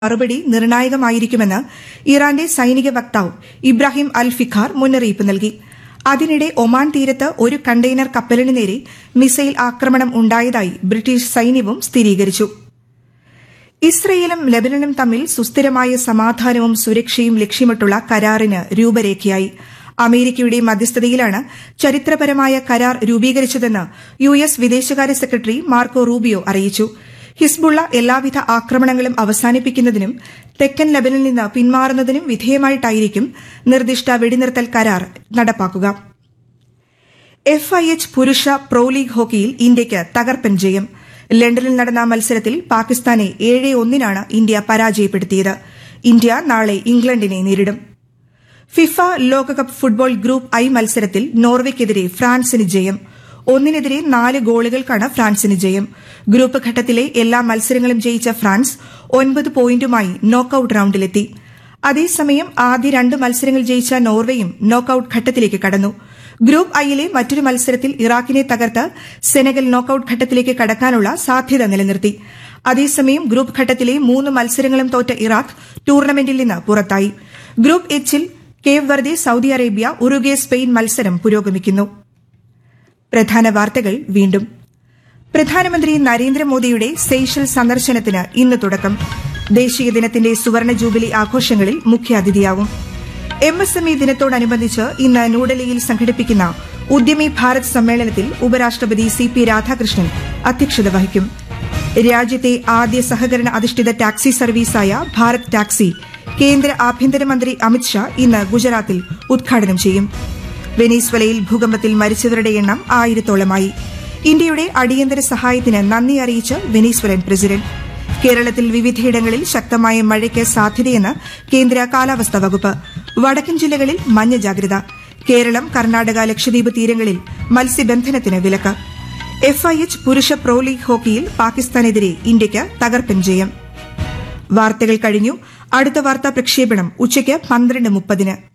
മറുപടി നിർണായകമായിരിക്കുമെന്ന് ഇറാന്റെ സൈനിക വക്താവ് ഇബ്രാഹിം അൽ ഫിഖാർ മുന്നറിയിപ്പ് നൽകി അതിനിടെ ഒമാൻ തീരത്ത് ഒരു കണ്ടെയ്നർ കപ്പലിന് നേരെ മിസൈൽ ആക്രമണം ഉണ്ടായതായി ബ്രിട്ടീഷ് സൈന്യവും സ്ഥിരീകരിച്ചു ഇസ്രയേലും ലബനനും തമ്മിൽ സുസ്ഥിരമായ സമാധാനവും സുരക്ഷയും ലക്ഷ്യമിട്ടുള്ള കരാറിന് രൂപരേഖയായി അമേരിക്കയുടെ മധ്യസ്ഥതയിലാണ് ചരിത്രപരമായ കരാർ രൂപീകരിച്ചതെന്ന് യു എസ് വിദേശകാര്യ സെക്രട്ടറി മാർക്കോ റൂബിയോ അറിയിച്ചു ഹിസ്ബുള്ള എല്ലാവിധ ആക്രമണങ്ങളും അവസാനിപ്പിക്കുന്നതിനും തെക്കൻ ലബനിൽ നിന്ന് പിന്മാറുന്നതിനും വിധേയമായിട്ടായിരിക്കും നിർദ്ദിഷ്ട വെടിനിർത്തൽ കരാർ നടപ്പാക്കുക എഫ് ഐ എച്ച് പുരുഷ പ്രോ ലീഗ് ഹോക്കിയിൽ ഇന്ത്യയ്ക്ക് തകർപ്പൻ ജയം ലണ്ടനിൽ നടന്ന മത്സരത്തിൽ പാകിസ്ഥാനെ ഏഴ് ഒന്നിനാണ് ഇന്ത്യ പരാജയപ്പെടുത്തിയത് ഇന്ത്യ നാളെ ഇംഗ്ലണ്ടിനെ നേരിടും ഫിഫ ലോകകപ്പ് ഫുട്ബോൾ ഗ്രൂപ്പ് ഐ മത്സരത്തിൽ നോർവെയ്ക്കെതിരെ ഫ്രാൻസിന് ജയം ഒന്നിനെതിരെ നാല് ഗോളുകൾക്കാണ് ഫ്രാൻസിന് ജയം ഗ്രൂപ്പ് ഘട്ടത്തിലെ എല്ലാ മത്സരങ്ങളും ജയിച്ച ഫ്രാൻസ് ഒൻപത് പോയിന്റുമായി നോക്കൌട്ട് റൌണ്ടിലെത്തി അതേസമയം ആദ്യ രണ്ട് മത്സരങ്ങൾ ജയിച്ച നോർവേയും നോക്കൌട്ട് ഘട്ടത്തിലേക്ക് കടന്നു ഗ്രൂപ്പ് ഐയിലെ മറ്റൊരു മത്സരത്തിൽ ഇറാഖിനെ തകർത്ത് സെനഗൽ നോക്കൌട്ട് ഘട്ടത്തിലേക്ക് കടക്കാനുള്ള സാധ്യത നിലനിർത്തി അതേസമയം ഗ്രൂപ്പ് ഘട്ടത്തിലെ മൂന്ന് മത്സരങ്ങളും തോറ്റ ഇറാഖ് ടൂർണമെന്റിൽ നിന്ന് പുറത്തായി ഗ്രൂപ്പ് എച്ചിൽ Cape Verde Saudi Arabia Uruguay Spain മത്സരം പുരോഗമിക്കുന്നു പ്രധാന വാർത്തകൾ വീണ്ടും പ്രധാനമന്ത്രി നരേന്ദ്രമോദിയുടെ സെയ്ഷൽ സന്ദർശനത്തിന് ഇന്ന് തുടക്കം ദേശീയ ദിനത്തിന്റെ സുവർണ ജൂബിലി ആഘോഷങ്ങളിൽ മുഖ്യാതിഥിയാവും എം എസ് എം ഇ ദിനത്തോടനുബന്ധിച്ച് ഇന്ന് ന്യൂഡൽഹിയിൽ സംഘടിപ്പിക്കുന്ന ഉദ്യമി ഭാരത് സമ്മേളനത്തിൽ ഉപരാഷ്ട്രപതി സി പി രാധാകൃഷ്ണൻ അധ്യക്ഷത വഹിക്കും രാജ്യത്തെ ആദ്യ സഹകരണ അധിഷ്ഠിത ടാക്സി സർവീസായ ഭാരത് ടാക്സി കേന്ദ്ര ആഭ്യന്തരമന്ത്രി അമിത്ഷാ ഇന്ന് ഗുജറാത്തിൽ ഉദ്ഘാടനം ചെയ്യും വെനീസ്വലയിൽ ഭൂകമ്പത്തിൽ മരിച്ചവരുടെ എണ്ണം ആയിരത്തോളമായി ഇന്ത്യയുടെ അടിയന്തര സഹായത്തിന് നന്ദി അറിയിച്ച് വെനീസ്വലൻ പ്രസിഡന്റ് കേരളത്തിൽ വിവിധയിടങ്ങളിൽ ശക്തമായ മഴയ്ക്ക് സാധ്യതയെന്ന് കേന്ദ്ര കാലാവസ്ഥാ വകുപ്പ് വടക്കൻ ജില്ലകളിൽ മഞ്ഞ ജാഗ്രത കേരളം കർണാടക ലക്ഷദ്വീപ് തീരങ്ങളിൽ മത്സ്യബന്ധനത്തിന് വിലക്ക് എഫ് ഐ എച്ച് പുരുഷ പ്രോ ലീഗ് ഹോക്കിയിൽ പാകിസ്ഥാനെതിരെ ഇന്ത്യയ്ക്ക് തകർപ്പൻ ജയം വാർത്തകൾ കഴിഞ്ഞു അടുത്ത വാർത്താ പ്രക്ഷേപണം ഉച്ചയ്ക്ക് പന്ത്രണ്ട് മുപ്പതിന്